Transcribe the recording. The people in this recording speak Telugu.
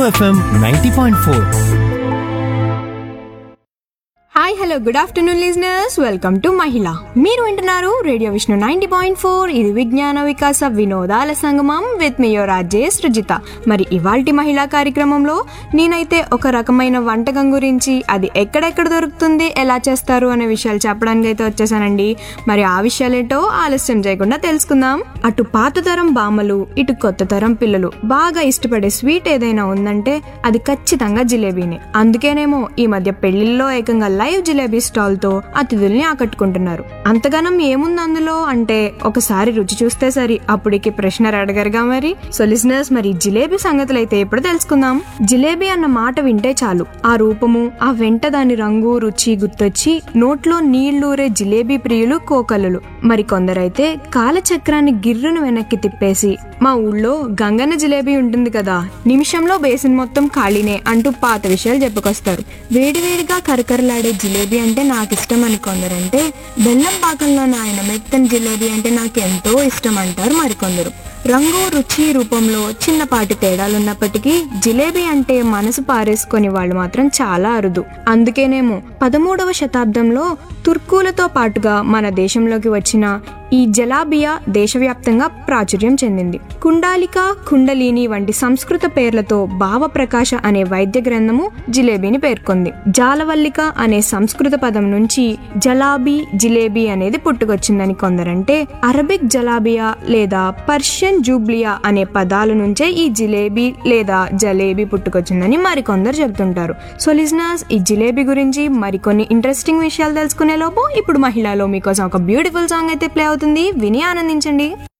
FM ninety point four hi hello good afternoon listeners welcome to మహిళ మీరు వింటున్నారు radio Vishnu ninety point four ఇది విజ్ఞాన వికాస వినోదాల సంగమం with me your RJ Srujitha మరి ఇవాల్టి మహిళా కార్యక్రమంలో నేనైతే ఒక రకమైన వంటకం గురించి అది ఎక్కడెక్కడ దొరుకుతుంది ఎలా చేస్తారు అనే విషయాలు చెప్పడానికి అయితే వచ్చేసానండి మరి ఆ విషయాలేంటో ఆలస్యం చేయకుండా తెలుసుకుందాం అటు పాత తరం బామ్మలు ఇటు కొత్త తరం పిల్లలు బాగా ఇష్టపడే స్వీట్ ఏదైనా ఉందంటే అది ఖచ్చితంగా జిలేబీనే అందుకేనేమో ఈ మధ్య పెళ్లిల్లో ఏకంగా లైవ్ జిలేబీ స్టాల్ తో అతిథుల్ని ఆకట్టుకుంటున్నారు అంతగానం ఏముంది అందులో అంటే ఒకసారి రుచి చూస్తే సరి అప్పుడికి ప్రశ్న అడగరుగా మరి సో లిసినర్స్ మరి జిలేబీ సంగతులు అయితే ఇప్పుడు తెలుసుకుందాం జిలేబీ అన్న మాట వింటే చాలు ఆ రూపము ఆ వెంట దాని రంగు రుచి గుర్తొచ్చి నోట్లో నీళ్లూరే జిలేబీ ప్రియులు కోకలులు మరి కొందరైతే కాలచక్రాన్ని గిర్రును వెనక్కి తిప్పేసి మా ఊళ్ళో గంగన్న జిలేబీ ఉంటుంది కదా నిమిషంలో బేసిన్ మొత్తం ఖాళీనే అంటూ పాత విషయాలు చెప్పుకొస్తారు వేడివేడిగా కరకరలాడే జిలేబీ అంటే నాకు ఇష్టం అని కొందరంటే బెల్లం పాకంలో నాయన మెత్తని జిలేబీ అంటే నాకు ఎంతో ఇష్టం అంటారు మరికొందరు రంగు రుచి రూపంలో చిన్నపాటి తేడాలున్నప్పటికీ జిలేబీ అంటే మనసు పారేసుకొని వాళ్ళు మాత్రం చాలా అరుదు అందుకేనేమో పదమూడవ శతాబ్దంలో తుర్కులతో పాటుగా మన దేశంలోకి వచ్చిన ఈ జలాబియా దేశవ్యాప్తంగా ప్రాచుర్యం చెందింది కుండాలిక కుండలిని వంటి సంస్కృత పేర్లతో భావప్రకాశ అనే వైద్య గ్రంథము జిలేబీని పేర్కొంది జాలవల్లిక అనే సంస్కృత పదం నుంచి జలాబీ జిలేబీ అనేది పుట్టుకొచ్చిందని కొందరంటే అరబిక్ జలాబియా లేదా పర్షియన్ జూబ్లియా అనే పదాల నుంచే ఈ జిలేబీ లేదా జలేబీ పుట్టుకొచ్చిందని మరికొందరు చెబుతుంటారు సో లిజనర్స్ ఈ జిలేబీ గురించి మరికొన్ని ఇంట్రెస్టింగ్ విషయాలు తెలుసుకునే లోపు ఇప్పుడు మహిళలో మీకోసం ఒక బ్యూటిఫుల్ సాంగ్ అయితే ప్లే అవుతుంది విని ఆనందించండి